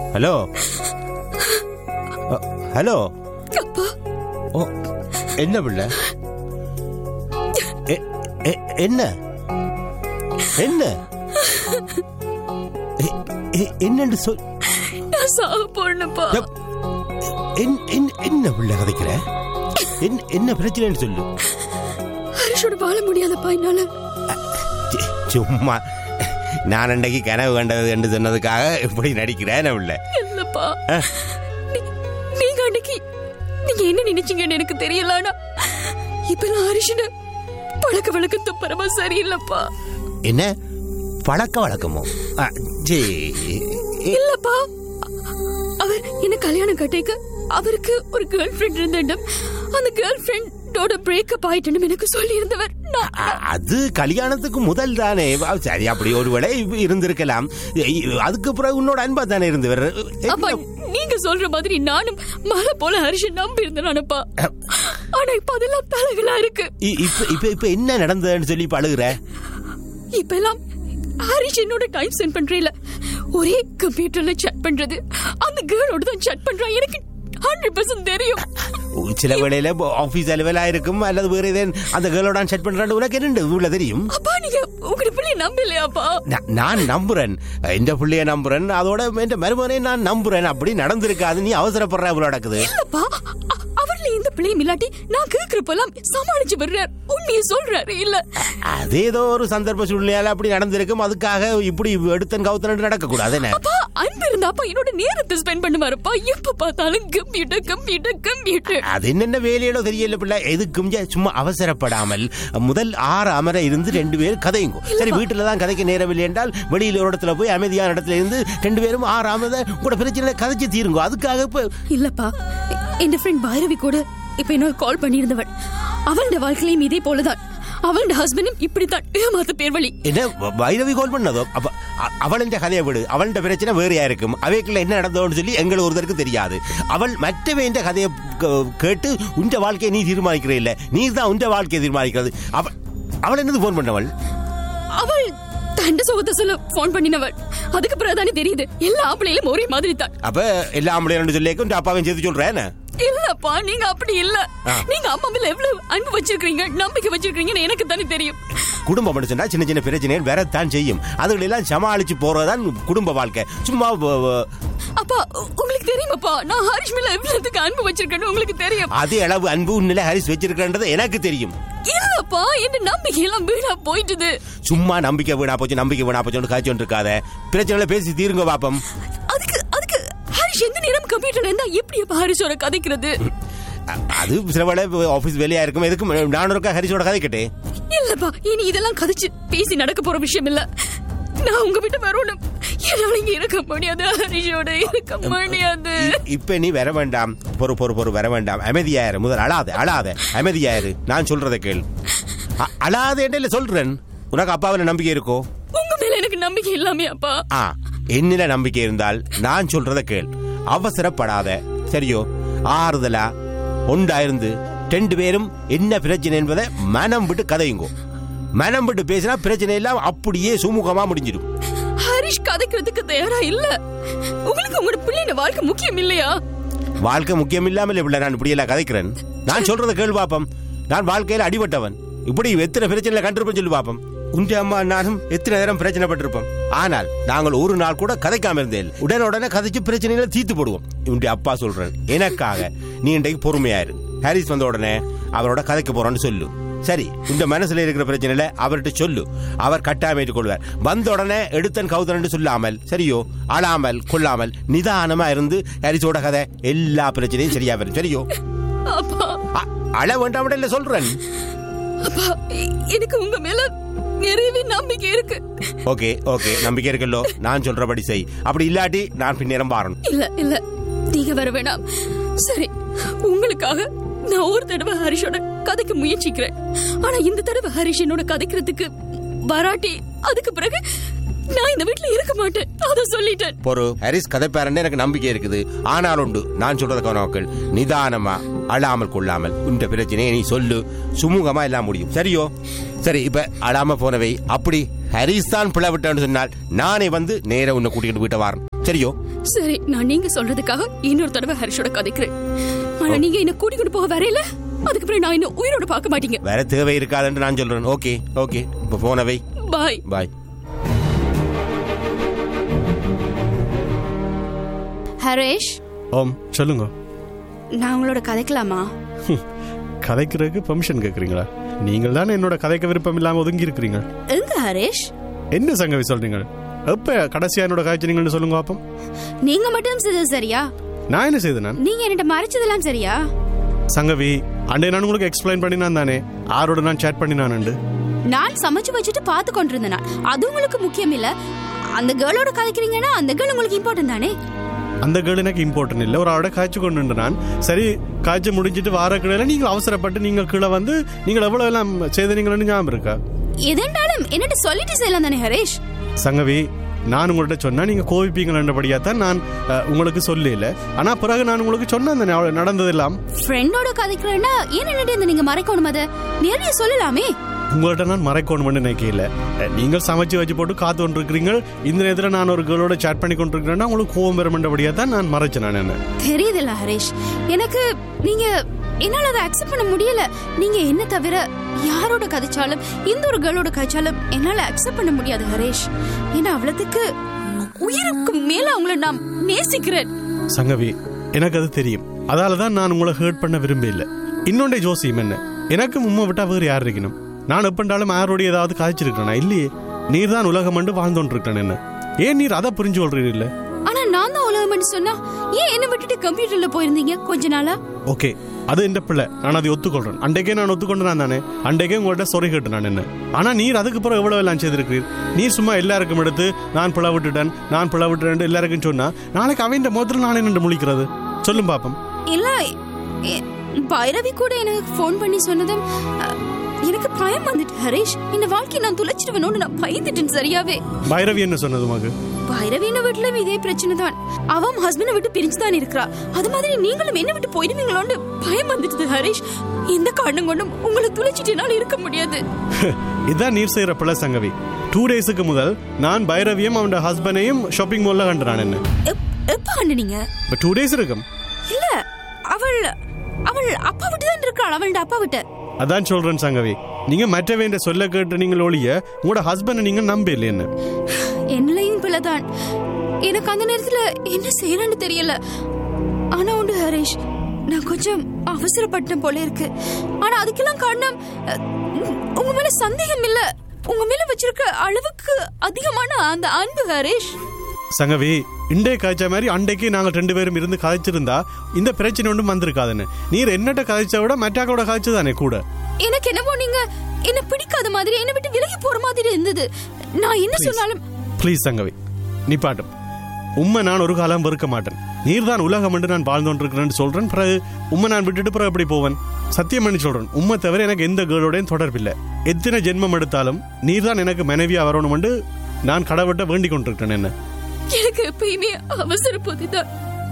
Hello அ, hello அப்பா ஓ என்ன பிள்ளை எ- எ- என்ன என்ன எ- எ- என்னன்னு சொல் நான் சாக போறேன்ப்பா எப்- என்- என்- என்ன பிள்ளை கதைக்கிற என்ன- என்ன பிரச்சனைன்னு சொல்லு ஹரிஷோட வாழ முடியாதப்பா என்னால சி- சும்மா நான் அன்னைக்கு கனவு கண்டது என்று சொன்னதுக்காக இப்படி நடிக்கிறேன் என்ன பிள்ளை இல்லப்பா நீ- நீங்க அன்னைக்கு நீங்க என்ன நினைச்சீங்கன்னு எனக்கு தெரியல ஆனா இப்ப நான் ஹரிஷன பழக்க வழக்கம் துப்பரமா சரியில்லப்பா என்ன பழக்க வழக்கமோ ஆ, சீ. இல்லப்பா அவர் என்ன கல்யாணம் கட்டிக்க அவருக்கு ஒரு கேர்ள் ஃப்ரெண்ட் இருந்துட்டும் அந்த கேர்ள் ஃப்ரெண்டோட பிரேக்கப் ஆயிட்டுன்னு எனக்கு சொல்லி இருந்தவர் நான் அ- அது கல்யாணத்துக்கு முதல் தானே வா, சரி அப்படி ஒருவேளை இருந்திருக்கலாம் இ- அதுக்கு பிறகு உன்னோட அன்பா தானே இருந்தவர் அப்பா நீங்க சொல்ற மாதிரி நானும் மலை போல ஹரிஷன் நம்பி இருந்தேனானப்பா ஆனா இப்ப அதெல்லாம் தலைகளா இருக்கு இ- இப்ப இப்ப இப்ப என்ன நடந்ததுன்னு சொல்லி இப்ப அழுகுற இப்ப எல்லாம் ஹரிஷ் என்னோட டைம் ஸ்பெண்ட் பண்றேல ஒரே கம்ப்யூட்டர்ல chat பண்றது அந்த கேர்ளோட தான் chat பண்றான் எனக்கு ஹண்ட்ரட் பர்சன்ட் தெரியும் சில வேளையில ஆபீஸ் அலுவலா இருக்கும் அல்லது வேற ஏதேன் அந்த கேர்ளோட செட் பண்றான்னு உனக்கு என்ன உள்ள தெரியும் அப்பா நீங்க உங்க பிள்ளை நம்பலையாப்பா நா- நான் நம்புறேன் எந்த பிள்ளைய நம்புறேன் அதோட என் மருமகனை நான் நம்புறேன் அப்படி நடந்திருக்காது நீ அவசரப்படுற இவ்வளவு நடக்குது இல்லப்பா அ- அவர்ல எந்த பிள்ளையும் இல்லாட்டி நான் கேக்குறப்பெல்லாம் சமாளிச்சு வர்றார் உண்மையை சொல்றாரு இல்ல அது ஏதோ ஒரு சந்தர்ப்ப சூழ்நிலையால அப்படி நடந்திருக்கும் அதுக்காக இப்படி எடுத்தன் கவுத்தன் நடக்க கூடாது என்ன அப்பா அன்பு இருந்தாப்பா என்னோட நேரத்தை ஸ்பெண்ட் பண்ணுவாருப்பா எப்ப பார்த்தாலும் கம்ப்யூட்டர் கம்ப்யூட்டர் கம்ப்யூட்டர் அது என்னென்ன வேலையிலோ தெரியல பிள்ளை எதுக்கும் ஜ- சும்மா அவசரப்படாமல் முதல் ஆறு அமர இருந்து ரெண்டு பேரும் கதையுங்க சரி வீட்டுல தான் கதைக்க நேரம் இல்லை என்றால் வெளியில ஒரு இடத்துல போய் அமைதியான இடத்துல இருந்து ரெண்டு பேரும் ஆறு அமர கூட பிரச்சனை கதைச்சு தீருங்க அதுக்காக இப்ப இல்லப்பா என் ஃப்ரெண்ட் பைரவி கூட இப்ப என்ன கால் பண்ணியிருந்தவள் அவளோட வாழ்க்கையிலும் இதே போலதான் அவளோட ஹஸ்பண்டும் இப்படித்தான் ஏமாத்த பேர் வழி என்ன வ- வைரவி கோல் பண்ணதோ அப்ப அ- அவளின் கதையை விடு அவள்கிட்ட பிரச்சனை வேறையா இருக்கும் அவைக்குள்ள என்ன நடந்தோன்னு சொல்லி எங்களுக்கு ஒருத்தருக்கு தெரியாது அவள் மற்றவன் கதையை க- கேட்டு உண்ட வாழ்க்கையை நீ தீர்மானிக்கிற இல்ல நீ தான் உண்ட வாழ்க்கையை தீர்மானிக்கிறது அவள் அவள் என்னது போன் பண்ணவள் அவள் தண்ட சுகத்தை சொல்ல போன் பண்ணினவள் அதுக்கு பிறகுதானே தெரியுது எல்லா ஆம்பளையிலும் ஒரே மாதிரி தான் அப்ப எல்லா ஆம்பளையும் சொல்லியிருக்க உன் அப்பாவையும் சேர்த்து சொல்றேன் என்ன? இல்லப்பா நீங்க அப்படி இல்ல ஆ. நீங்க அம்மா மேல எவ்வளவு அன்பு வச்சிருக்கீங்க நம்பிக்கை வச்சிருக்கீங்கன்னு எனக்கு தானே தெரியும் குடும்பம் சொன்னா சின்ன சின்ன பிரச்சனைகள் வரத்தான் செய்யும் அதுகளெல்லாம் சமாளிச்சு போறதுதான் குடும்ப வாழ்க்கை சும்மா வ- வ- அப்பா உ- உங்களுக்கு தெரியுமாப்பா நான் ஹரிஷ் மேல எவ்வளவுக்கு அன்பு வச்சிருக்கேன்னு உங்களுக்கு தெரியும் அதே அளவு அன்பு உன்னில ஹரிஸ் வச்சிருக்கிறது எனக்கு தெரியும் இல்லப்பா என்ன நம்பிக்கை எல்லாம் வீணா போயிட்டுது சும்மா நம்பிக்கை வீணா போச்சு நம்பிக்கை வீணா போச்சு காய்ச்சல் இருக்காத பிரச்சனைகளை பேசி தீருங்க பாப்பம் அதுக்கு அதுக்கு ஹரிஷ் எந்த நேரம் கம்ப்யூட்டர்ல இருந்தா எப்படி அப்ப ஹரிஷோட கதைக்கிறது அ- அது சில வேளை ஆபீஸ் வேலையா இருக்கும் எதுக்கும் நானும் இருக்கா ஹரிஸோட கதை கேட்டே இல்லப்பா இனி இதெல்லாம் கதைச்சு பேசி நடக்க போற விஷயம் இல்ல நான் உங்க வீட்டு வரணும் என்னால இங்க இருக்க முடியாது ஹரிஷோட இருக்க முடியாது இப்ப நீ வர வேண்டாம் பொறு பொறு பொறு வர வேண்டாம் அமைதியாயிரு முதல் அழாத அழாத அமைதியாயிரு நான் சொல்றதை கேள் அ- அழாத இடையில சொல்றேன் உனக்கு அப்பாவில நம்பிக்கை இருக்கோ உங்க மேல எனக்கு நம்பிக்கை இல்லாமே அப்பா ஆ என்னில நம்பிக்கை இருந்தால் நான் சொல்றத கேள் அவசரப்படாத சரியோ ஆறுதலா ஒண்டாயிருந்து ரெண்டு பேரும் என்ன பிரச்சனை என்பதை மனம் விட்டு கதையுங்கோ மனம் விட்டு பேசினா பிரச்சனை எல்லாம் அப்படியே சுமூகமா முடிஞ்சிடும் ஹரிஷ் கதைக்கிறதுக்கு தயாரா இல்ல உங்களுக்கு உங்களோட பிள்ளைங்க வாழ்க்கை முக்கியம் இல்லையா வாழ்க்கை முக்கியம் இல்லாமல் இப்படி நான் இப்படி எல்லாம் கதைக்கிறேன் நான் சொல்றத கேள் பாப்பம் நான் வாழ்க்கையில அடிபட்டவன் இப்படி எத்தனை பிரச்சனைகளை கண்டிருப்பேன் சொல்லி பாப்போம் உண்ட அம்மா நானும் எத்தனை நேரம் பிரச்சனை பட்டிருப்போம் ஆனால் நாங்கள் ஒரு நாள் கூட கதைக்காம இருந்தேன் உடனே உடனே கதைச்சு பிரச்சனைகளை தீர்த்து போடுவோம் உண்ட அப்பா சொல்றேன் எனக்காக நீ இன்றைக்கு பொறுமையாயிரு ஹாரிஸ் வந்த உடனே அவரோட கதைக்க போறோன்னு சொல்லு சரி இந்த மனசுல இருக்கிற பிரச்சனையில அவர்கிட்ட சொல்லு அவர் கட்டாயம் ஏற்றுக்கொள்வார் வந்த உடனே எடுத்தன் கவுதன் சொல்லாமல் சரியோ அழாமல் கொள்ளாமல் நிதானமா இருந்து ஹாரிஸோட கதை எல்லா பிரச்சனையும் சரியா வரும் சரியோ அப்பா அ- அழ வேண்டாம் இல்ல சொல்றேன் அப்பா எ- எனக்கு உங்க மேல நிறையவே நம்பிக்கை இருக்கு ஓகே ஓகே நம்பிக்கை இருக்கல்லோ நான் சொல்றபடி செய் அப்படி இல்லாட்டி நான் பின்னேரம் பாரணும் இல்ல இல்ல நீங்க வர வேணாம் சரி உங்களுக்காக நான் ஒரு தடவை ஹரிஷோட கதைக்க முயற்சிக்கிறேன் ஆனா இந்த தடவை ஹரிஷ் என்னோட கதைக்கிறதுக்கு வராட்டி அதுக்கு பிறகு நான் இந்த வீட்ல இருக்க மாட்டேன் அத சொல்லிட்டேன் ஒரு ஹாரிஸ் கதைப்பாரன்னு எனக்கு நம்பிக்கை இருக்குது ஆனால் உண்டு நான் சொல்றத கவனமாக்கள் நிதானமா அழாமல் கொள்ளாமல் இந்த பிரச்சனையை நீ சொல்லு சுமூகமா எல்லாம் முடியும் சரியோ சரி இப்ப அழாம போனவை அப்படி ஹரிஸ் தான் பிளவிட்டான்னு சொன்னால் நானே வந்து நேரா உன்னை கூட்டிகிட்டு வீட்டை வாரன் சரியோ சரி நான் நீங்க சொல்றதுக்காக இன்னொரு தடவை ஹரிஷோட கதைக்கிறேன் ஆனா நீங்க என்ன கூட்டிக்கிட்டு போக வரையில அதுக்கப்புறம் நான் என்ன உயிரோட பார்க்க மாட்டீங்க வேற தேவை இருக்காதுன்னு நான் சொல்றேன் ஓகே ஓகே இப்போ போனவை பாய் பாய் ஹரேஷ் ஓம் சொல்லுங்க நான் உங்களோட கதைக்கலாமா கதைக்கிறதுக்கு பெர்மிஷன் கேட்குறீங்களா நீங்கள் தானே என்னோட கதைக்க விருப்பம் இல்லாமல் ஒதுங்கி இருக்கிறீங்க எங்க ஹரேஷ் என்ன சங்கவி சொல்றீங்க எப்ப கடைசியா என்னோட காய்ச்சினீங்கன்னு சொல்லுங்க பாப்போம் நீங்க மட்டும் செய்தது சரியா நான் என்ன செய்தேன் நான் நீங்க என்கிட்ட மறைச்சதெல்லாம் சரியா சங்கவி அண்டே நான் உங்களுக்கு எக்ஸ்பிளைன் பண்ணினான் தானே ஆரோட நான் சேட் பண்ணினானுண்டு நான் சமைச்சு வச்சுட்டு பார்த்து கொண்டிருந்தேன் நான். அது உங்களுக்கு முக்கியம் இல்ல அந்த கேர்ளோட கதைக்கிறீங்கன்னா அந்த கேர்ள் உங்களுக்கு இம்பார்ட்டன்ட் தானே அந்த கேர்ள் எனக்கு இம்பார்ட்டன்ட் இல்லை ஒரு ஆளோட காய்ச்சி கொண்டு நான் சரி காய்ச்சி முடிஞ்சிட்டு வார கடையில நீங்கள் அவசரப்பட்டு நீங்கள் கீழே வந்து நீங்கள் எவ்வளவு எல்லாம் செய்தீங்கன்னு ஞாபகம் இருக்கா எதென்றாலும் என்னட்டு சொல்லிட்டு செய்யலாம் தானே ஹரேஷ் சங்கவி நான் உங்கள்ட்ட சொன்னா நீங்க கோவிப்பீங்களன்றபடியா தான் நான் அஹ், உங்களுக்கு சொல்லல ஆனா பிறகு நான் உங்களுக்கு சொன்னேன் தானே அவள் நடந்ததெல்லாம் ஃப்ரெண்டோட கதைக்கிறேன்னா ஏன் என்னட்டு இந்த நீங்க மறைக்கணும் அத நேரடியா சொல்லலாமே உங்கள்ட்ட நான் மறைக்கணும்னு நினைக்கல அஹ், நீங்கள் சமைச்சு வச்சு போட்டு காத்து கொண்டிருக்கிறீங்க இந்த நேரத்தில் நான் ஒரு கேர்ளோட சேட் பண்ணி கொண்டிருக்கிறேன்னா உங்களுக்கு கோவம் வருமென்றபடியா தான் நான் மறைச்சேன் நான் என்ன தெரியுதுல்ல ஹரேஷ் எனக்கு நீங்க என்னால அதை அக்செப்ட் பண்ண முடியல நீங்க என்ன தவிர யாரோட கதைச்சாலும் இந்த ஒரு கேர்ளோட கதைச்சாலும் என்னால அக்செப்ட் பண்ண முடியாது ஹரேஷ் ஏன்னா அவ்வளவுக்கு உயிருக்கு மேல அவங்கள நான் நேசிக்கிறேன் சங்கவி எனக்கு அது தெரியும் அதால தான் நான் உங்களை ஹர்ட் பண்ண விரும்பல இன்னொன்றே ஜோசியம் என்ன எனக்கு உம்மை விட்டா வேறு யார் இருக்கணும் நான் எப்பண்டாலும் யாரோட ஏதாவது காய்ச்சிருக்கேனா இல்லையே நீர் தான் உலகம் மண்டு வாழ்ந்தோன்றிருக்கேன் என்ன ஏன் நீர் அதை புரிஞ்சு கொள்றீங்க இல்ல ஆனா நான் தான் உலகம்னு சொன்னா ஏன் என்ன விட்டுட்டு கம்ப்யூட்டர்ல போயிருந்தீங்க கொஞ்ச நாளா ஓகே அது எந்த பிள்ளை நான் அதை ஒத்துக்கொள்றேன் அன்றைக்கே நான் ஒத்துக்கொண்டேன் தானே அன்றைக்கே உங்கள்ட்ட சொறி கேட்டு நான் என்ன ஆனா நீர் அதுக்கு பிறகு எவ்வளவு எல்லாம் செய்திருக்கிறீர் நீர் சும்மா எல்லாருக்கும் எடுத்து நான் பிள விட்டுட்டேன் நான் பிள விட்டுட்டேன் எல்லாருக்கும் சொன்னா நாளைக்கு அவன் முதல்ல நானே நின்று முழிக்கிறது சொல்லும் பாப்போம் இல்ல எ- பைரவி கூட எனக்கு ஃபோன் பண்ணி சொன்னதும் அ, எனக்கு பயம் வந்துட்டு ஹரேஷ் இந்த வாழ்க்கையை நான் துளைச்சிடுவேனோன்னு நான் பயந்துட்டேன் சரியாவே பைரவி என்ன சொன்னது உமக்கு பைரவின வீட்டுல இதே பிரச்சனை தான் அவன் ஹஸ்பண்டை விட்டு பிரிஞ்சு தான் இருக்கிறா அது மாதிரி நீங்களும் என்ன விட்டு போயிடுவீங்களோன்னு பயம் வந்துட்டு ஹரேஷ் எந்த காரணம் கொண்டும் உங்களை துளைச்சிட்டு என்னால இருக்க முடியாது இதான் நீர் செய்யற பிள்ளை சங்கவி டூ டேஸுக்கு முதல் நான் பைரவியும் அவன் ஹஸ்பண்டையும் ஷாப்பிங் மால்ல கண்டுறான் என்ன எப்- எப்ப ஆண்டுனீங்க இப்போ டூ டேஸ் இருக்கும் இல்ல அவள் அவள் அப்பா விட்டு தான் இருக்கிறாள் அவள்ட அப்பா விட்டு அதான் சொல்றேன் சங்கவி நீங்க மற்ற வேண்டிய சொல்ல கேட்டு நீங்கள் ஒழிய உங்களோட ஹஸ்பண்டை நீங்க நம்ப இல்லை என்ன என்னையும் பிள்ளைதான் எனக்கு அந்த நேரத்துல என்ன செய்யறேன்னு தெரியல ஆனா உண்டு ஹரேஷ் நான் கொஞ்சம் அவசரப்பட்டேன் போல இருக்கு ஆனா அதுக்கெல்லாம் காரணம் அஹ், உங்க மேல சந்தேகம் இல்ல உங்க மேல வச்சிருக்க அளவுக்கு அதிகமான அந்த அன்பு ஹரேஷ் சங்கவி இண்டே காய்ச்ச மாதிரி அண்டைக்கு நாங்கள் ரெண்டு பேரும் இருந்து கதைச்சிருந்தா இந்த பிரச்சனை ஒன்றும் வந்திருக்காதுன்னு நீர் என்னட்ட கதைச்ச விட மெட்டாக்கோட காய்ச்சி தானே கூட எனக்கு என்னவோ நீங்க என்ன பிடிக்காத மாதிரி என்ன விட்டு விலகி போற மாதிரி இருந்தது நான் என்ன சொன்னாலும் ப்ளீஸ் சங்கவி நிப்பாட்டும் உண்மை நான் ஒரு காலம் வெறுக்க மாட்டேன் நீர் தான் உலகம் என்று நான் வாழ்ந்தோன்றிருக்கிறேன்னு சொல்றேன் பிறகு உண்மை நான் விட்டுட்டு பிறகு எப்படி போவேன் சத்தியம் பண்ணி சொல்றேன் உண்மை தவிர எனக்கு எந்த கேர்ளோடையும் தொடர்பில்லை எத்தனை ஜென்மம் எடுத்தாலும் நீர் தான் எனக்கு மனைவியா வரணும் நான் கடவுட்ட வேண்டிக் கொண்டிருக்கிறேன் என்ன எனக்கு எப்பயுமே அவசர பொதிதான்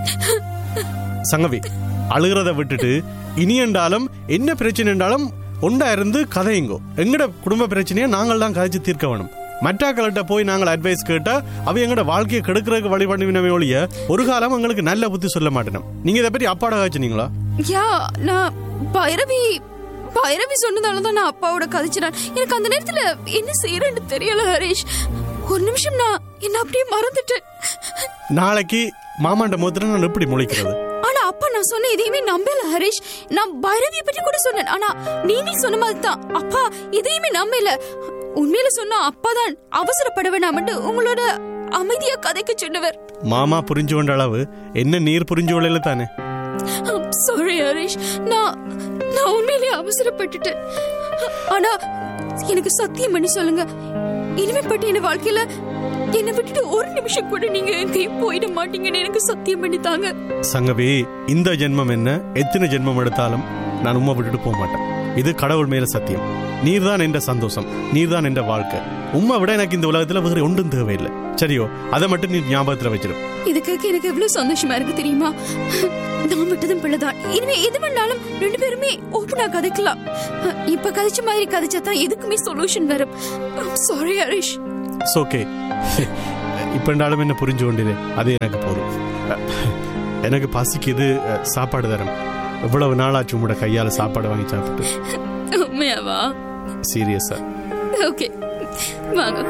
சங்கவி அழுகிறத விட்டுட்டு இனி என்றாலும் என்ன பிரச்சனை என்றாலும் ஒண்டா இருந்து கதையுங்கோ எங்கட குடும்ப பிரச்சனையை நாங்கள் தான் கதைச்சு தீர்க்க வேணும் மற்றாக்கள்கிட்ட போய் நாங்கள் அட்வைஸ் கேட்டா அவ எங்கட வாழ்க்கையை கெடுக்கிறதுக்கு வழி பண்ணினவே ஒழிய ஒரு காலம் எங்களுக்கு நல்ல புத்தி சொல்ல மாட்டேனும் நீங்க இதை பற்றி அப்பாட காய்ச்சினீங்களா யா நான் பைரவி பைரவி சொன்னதால தான் நான் அப்பாவோட கதைச்சினான் எனக்கு அந்த நேரத்துல என்ன செய்யறேன்னு தெரியல ஹரேஷ் ஒரு நிமிஷம் நான் என்ன அப்படியே மறந்துட்டேன் நாளைக்கு மாமாண்ட முகத்துல நான் எப்படி முளைக்கிறது ஆனா அப்பா நான் சொன்ன எதையுமே நம்பல ஹரேஷ் நான் பைரவியை பற்றி கூட சொன்னேன் ஆனா நீங்க சொன்ன மாதிரி தான் அப்பா எதையுமே நம்பல உண்மையில சொன்னா அப்பா தான் அவசரப்பட வேணாம்னு உங்களோட அமைதியா கதைக்க சொன்னவர் மாமா புரிஞ்சு கொண்ட அளவு என்ன நீர் புரிஞ்சு கொள்ளல தானே சாரி ஹரிஷ் நான் நான் உண்மையிலேயே அவசரப்பட்டுட்டேன் ஆனா எனக்கு சத்தியம் பண்ணி சொல்லுங்க இனிமே பட்டு என் வாழ்க்கையில என்னை விட்டுட்டு ஒரு நிமிஷம் கூட நீங்க எங்கேயும் போயிட மாட்டீங்கன்னு எனக்கு சத்தியம் பண்ணி தாங்க சங்கவி இந்த ஜென்மம் என்ன எத்தனை ஜென்மம் எடுத்தாலும் நான் உம்மை விட்டுட்டு போக மாட்டேன் இது கடவுள் மேல சத்தியம் நீர்தான் என்ற சந்தோஷம் நீர்தான் என்ற வாழ்க்கை உம்மை விட எனக்கு இந்த உலகத்துல வேற ஒன்றும் தேவையில்லை சரியோ அதை மட்டும் நீ ஞாபகத்துல வச்சிரு இது கேட்க எனக்கு எவ்வளவு சந்தோஷமா இருக்கு தெரியுமா நான் விட்டதும் பிள்ளைதான் இனிமே எது வேணாலும் ரெண்டு பேருமே ஓப்பனா கதைக்கலாம் இப்ப கதைச்ச மாதிரி கதைச்சா தான் எதுக்குமே சொல்யூஷன் வரும் சாரி ஹரிஷ் ஓகே இப்பண்டாலும் என்ன புரிஞ்சு கொண்டிரு அது எனக்கு போதும் எனக்கு பசிக்குது அஹ், சாப்பாடு தரம் எவ்வளவு நாளாச்சு உங்களோட கையால சாப்பாடு வாங்கி சாப்பிட்டு உண்மையாவா சீரியஸா ஓகே வாங்க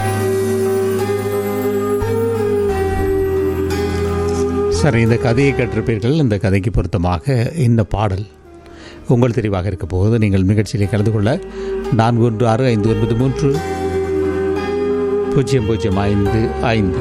சரி இந்த கதையை கேட்டிருப்பீர்கள் இந்த கதைக்கு பொருத்தமாக இந்த பாடல் உங்கள் தெரிவாக இருக்க போகுது நீங்கள் நிகழ்ச்சியிலே கலந்து கொள்ள நான்கு ஒன்று ஆறு ஐந்து ஒன்பது மூன்று பூஜ்ஜியம் பூஜ்ஜியம் ஐந்து ஐந்து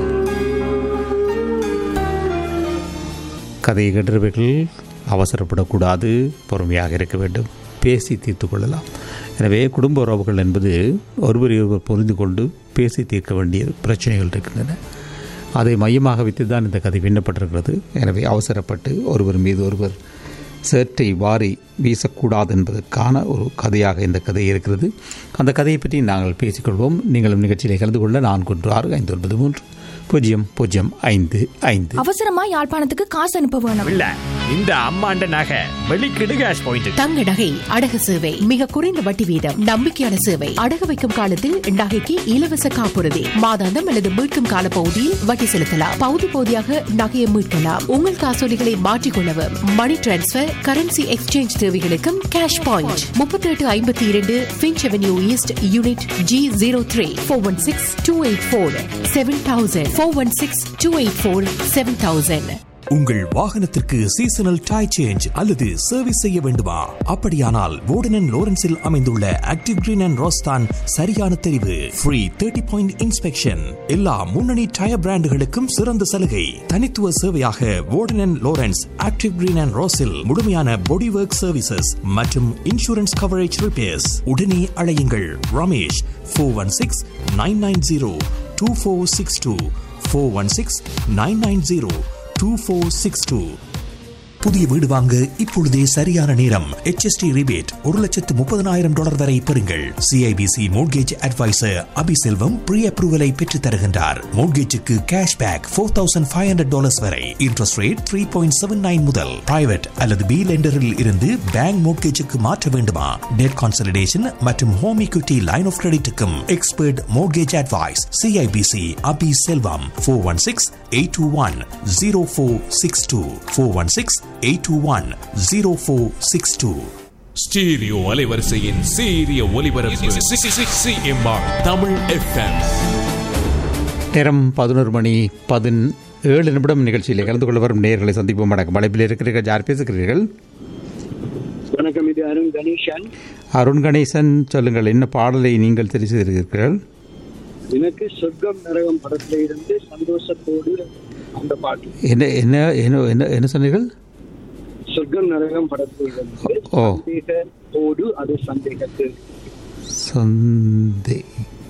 கதையை கேட்டிருப்பீர்கள் அவசரப்படக்கூடாது பொறுமையாக இருக்க வேண்டும் பேசி தீர்த்து கொள்ளலாம் எனவே குடும்ப உறவுகள் என்பது ஒருவரை ஒருவர் புரிந்து கொண்டு பேசி தீர்க்க வேண்டிய பிரச்சனைகள் இருக்கின்றன அதை மையமாக வைத்து தான் இந்த கதை விண்ணப்பட்டிருக்கிறது எனவே அவசரப்பட்டு ஒருவர் மீது ஒருவர் சேற்றை வாரி வீசக்கூடாது என்பதற்கான ஒரு கதையாக இந்த கதை இருக்கிறது அந்த கதையை பற்றி நாங்கள் பேசிக்கொள்வோம் நீங்களும் நிகழ்ச்சியிலே கலந்து கொள்ள நான்கு ஒன்று ஆறு ஐந்து ஒன்பது மூன்று பூஜ்ஜியம் பூஜ்ஜியம் ஐந்து ஐந்து அவசரமா யாழ்ப்பாணத்துக்கு காசு அனுப்ப வேணும் இல்ல இந்த அம்மாண்ட நகை வெளிக்கிடு கேஷ் பாயிண்ட் தங்க நகை அடகு சேவை மிக குறைந்த வட்டி வீதம் நம்பிக்கையான சேவை அடகு வைக்கும் காலத்தில் நகைக்கு இலவச காப்புறுதி மாதாந்தம் அல்லது மீட்கும் கால பகுதியில் வட்டி செலுத்தலாம் பகுதி பகுதியாக நகையை மீட்கலாம் உங்கள் காசோலிகளை மாற்றிக்கொள்ளவும் மணி டிரான்ஸ்பர் கரன்சி எக்ஸ்சேஞ்ச் தேவைகளுக்கும் கேஷ் பாயிண்ட் முப்பத்தி எட்டு ஐம்பத்தி இரண்டு Finch avenue east unit G zero three four one six two eight four seven thousand four one six two eight four seven thousand உங்கள் வாகனத்திற்கு சீசனல் டை சேஞ்ச் அல்லது service செய்ய வேண்டுமா அப்படியானால் வோர்டன் லோரன்ஸில் அமைந்துள்ள ஆக்டிவ் கிரீன் அண்ட் ரோஸ்தான் சரியான தெரிவு ஃப்ரீ தேர்ட்டி பாயிண்ட் இன்ஸ்பெக்ஷன் எல்லா முன்னணி டயர் பிராண்டுகளுக்கும் சிறந்த சலுகை தனித்துவ சேவையாக Warden Lawrence active green and ரோஸில் முழுமையான பாடி ஒர்க் சர்வீசஸ் மற்றும் இன்சூரன்ஸ் கவரேஜ் ரிப்பேர்ஸ் உடனே அழையுங்கள் Ramesh four one six nine nine zero two four six two four one six nine nine zero two four six two புதிய வீடு வாங்க இப்பொழுதே சரியான நேரம் HST ரிபேட் ஒரு லட்சத்து முப்பதனாயிரம் டாலர் வரை பெறுங்கள் CIBC mortgage advisor Abiselvam pre அப்ரூவலை பெற்றுத் தருகின்றார் மோட்கேஜுக்கு cash back four thousand five hundred dollars வரை interest rate three point seven nine முதல் பிரைவேட் அல்லது பி லெண்டரில் இருந்து பேங்க் மோட்கேஜுக்கு மாற்ற வேண்டுமா டெட் கான்சலிடேஷன் மற்றும் ஹோம் equity லைன் ஆஃப் கிரெடிட்டுக்கும் expert mortgage advice CIBC Abi Selvam four one six eight two one zero four six two four one six eight two one zero four six two stereo அலைவரிசையின் சீரிய ஒலிபரப்பு CMR Tamil FM நேரம் பதினோரு மணி பதின் ஏழு நிமிடம் நிகழ்ச்சியில் கலந்து கொள்ள வரும் நேர்களை சந்திப்போம் வணக்கம் அழைப்பில் இருக்கிறீர்கள் யார் பேசுகிறீர்கள் வணக்கம் இது அருண் கணேசன் அருண் கணேசன் சொல்லுங்கள் என்ன பாடலை நீங்கள் தெரிவு செய்திருக்கிறீர்கள் எனக்கு சொர்க்கம் நரகம் படத்துல இருந்து சந்தோஷத்தோடு அந்த பாட்டு என்ன என்ன என்ன என்ன என்ன சொன்னீர்கள் சொர்க்கம் நரகம் படத்துல இருந்து ஓ. சந்தேகத்தோடு அது சந்தேகத்து சந்தே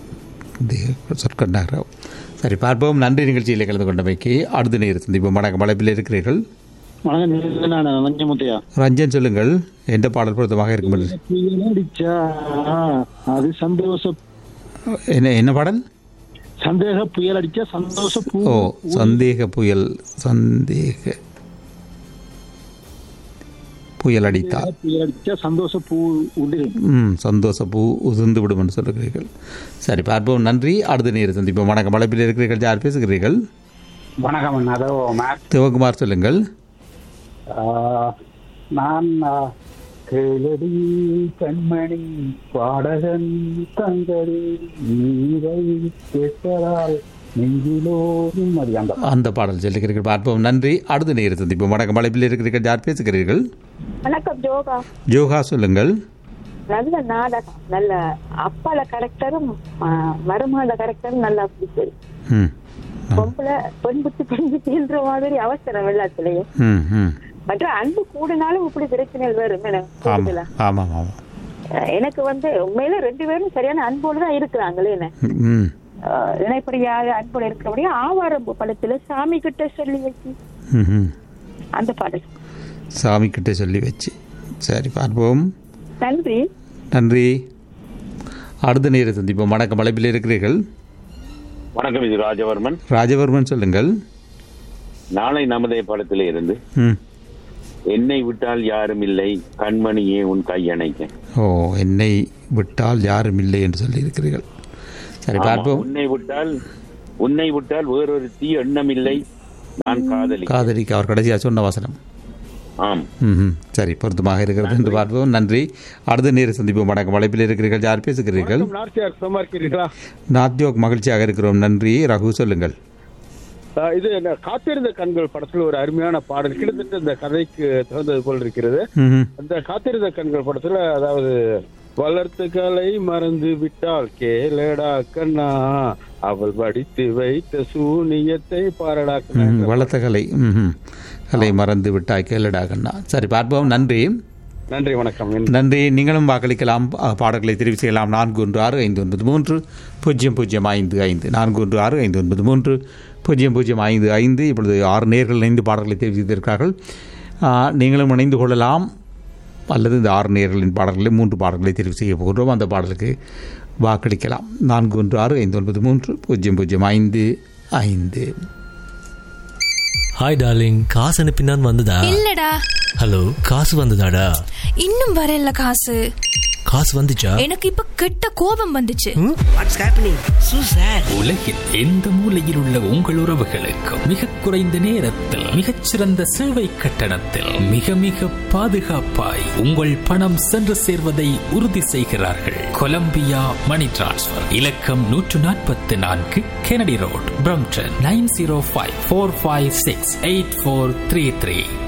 சொற்கண்டாரோ சரி பார்ப்போம் நன்றி நிகழ்ச்சியில் கலந்து கொண்டமைக்கு அடுத்த நேரம் சந்திப்போம் வணக்கம் அழைப்பில் இருக்கிறீர்கள் வணக்கம் நான் மஞ்சமுத்தையா ரஞ்சன் சொல்லுங்கள் எந்த பாடல் பொருத்தமாக இருக்கும் என்று அடிச்சா அது சந்தோஷ என்ன என்ன பாடல் சந்தேக புயல் அடிச்சா சந்தோஷ பூ ஓ சந்தேக புயல் சந்தேக புயல் அடித்தால் புயல் அடிச்சா சந்தோஷ பூ உண்டு ம் சந்தோஷ பூ உதிர்ந்து விடும் என்று சொல்லுகிறீர்கள் சரி பார்ப்போம் நன்றி அடுத்த நேரம் சந்திப்போம் வணக்கம் அழைப்பில் இருக்கிறீர்கள் யார் பேசுகிறீர்கள் வணக்கம் அதோ மேத் சிவகுமார் சொல்லுங்கள் நான் கேளடி கண்மணி பாடகன் தங்கடி நீரை கேட்கறால் நெஞ்சிலோடும் அது அந்த அந்த பாடல் சொல்லுகிறீர்கள் பார்ப்போம் நன்றி அடுத்த நேரம் சந்திப்போம் வணக்கம் அழைப்பில் இருக்கிறீர்கள் யார் பேசுகிறீர்கள் வணக்கம் ஜோகா யோகா சொல்லுங்கள் நல்ல நாடகம் நல்ல அப்பால கரெக்டரும் மருமகள கரெக்டரும் நல்லா பிடிச்சது ம் பொம்பளை பெண் புத்தி பெண் புத்தின்ற மாதிரி அவசரம் வெள்ளத்திலேயே ம் ம் மற்ற அன்பு கூடினாலும் இப்படி பிரச்சனைகள் வரும் எனக்கு ஆமாம் கூடுதலா. ஆமாம் ஆமாம் அஹ் எனக்கு வந்து உண்மையில ரெண்டு பேரும் சரியான அன்போடு தான் இருக்கிறாங்களே என்ன ம் அஹ் இணைப்படியாக அன்போடு இருக்கிறபடியா ஆவாரம் படத்துல சாமி கிட்ட சொல்லி வச்சு ம் ம் அந்த பாடல் சாமி கிட்ட சொல்லி வச்சு சரி பார்ப்போம் நன்றி நன்றி அடுத்த நேரம் சந்திப்போம் வணக்கம் அழைப்பில் இருக்கிறீர்கள் வணக்கம் இது ராஜவர்மன் ராஜவர்மன் சொல்லுங்கள் நாளை நமதே படத்திலே இருந்து ம் என்னை விட்டால் யாரும் இல்லை கண்மணியே உன் கையணைக்க ஓ என்னை விட்டால் யாரும் இல்லை என்று சொல்லியிருக்கிறீர்கள் சரி ஆமா, பார்ப்போம் உன்னை விட்டால் உன்னை விட்டால் வேறொரு தீ எண்ணமில்லை நான் காதலி காதலிக்கு அவர் கடைசியாக சொன்ன வசனம் ஆம் ம் சரி பொருத்தமாக இருக்கிறது என்று பார்ப்போம் நன்றி அடுத்த நேர சந்திப்போம் வணக்கம் அழைப்பில் இருக்கிறீர்கள் யார் பேசுகிறீர்கள் நார்த்தியார் சும்மா இருக்கிறீர்களா நாத்யோக் மகிழ்ச்சியாக இருக்கிறோம் நன்றி ரகு சொல்லுங்கள் ஆஹ் இது என்ன காத்திருந்த கண்கள் படத்துல ஒரு அருமையான பாடல் கிட்டத்தட்ட இந்த கதைக்கு தகுந்தது போல் இருக்கிறது ம்ஹும். அந்த காத்திருந்த கண்கள் படத்துல அதாவது வளர்த்த கலை மறந்து விட்டால் கேளடா கண்ணா அவள் வடித்து வைத்த சூனியத்தை பாரடா கண்ணா ம், வளர்த்த கலை ம்ஹும். கலை மறந்து விட்டாய் கேளடா கண்ணா சரி பார்ப்போம் நன்றி நன்றி வணக்கம் நன்றி நீங்களும் வாக்களிக்கலாம் அ, பாடல்களை தெரிவு செய்யலாம் நான்கு ஒன்று ஆறு ஐந்து ஒன்பது மூன்று பூஜ்ஜியம் பூஜ்ஜியம் ஐந்து ஐந்து நான்கு ஒன்று ஆறு ஐந்து ஒன்பது மூன்று பூஜ்ஜியம் பூஜ்ஜியம் ஐந்து ஐந்து இப்பொழுது ஆறு நேர்கள் இணைந்து பாடல்களை தெரிவு செய்திருக்கிறார்கள் ஆ, நீங்களும் இணைந்து கொள்ளலாம் அல்லது இந்த ஆறு நேர்களின் பாடல்களை மூன்று பாடல்களை தெரிவு செய்ய போகிறோம் அந்த பாடலுக்கு வாக்களிக்கலாம் நான்கு ஒன்று ஆறு ஐந்து ஒன்பது மூன்று பூஜ்ஜியம் பூஜ்ஜியம் ஐந்து ஐந்து ஹாய் டார்லிங் காசு அனுப்பினான் வந்ததா இல்லடா ஹலோ காசு வந்ததாடா இன்னும் வரல காசு காசு வந்துச்சா எனக்கு இப்ப கெட்ட கோபம் வந்துச்சு வாட்ஸ் ஹேப்பனிங் சூ சார் உலகில் எந்த மூலையில் உள்ள உங்கள் உறவுகளுக்கு மிக குறைந்த நேரத்தில் மிகச்சிறந்த சேவை கட்டணத்தில் மிக மிக பாதுகாப்பாய் உங்கள் பணம் சென்று சேர்வதை உறுதி செய்கிறார்கள் கொலம்பியா மணி டிரான்ஸ்ஃபர் இலக்கம் நூற்று நாற்பத்தி நான்கு Kennedy road Brampton nine zero five four five six eight four three three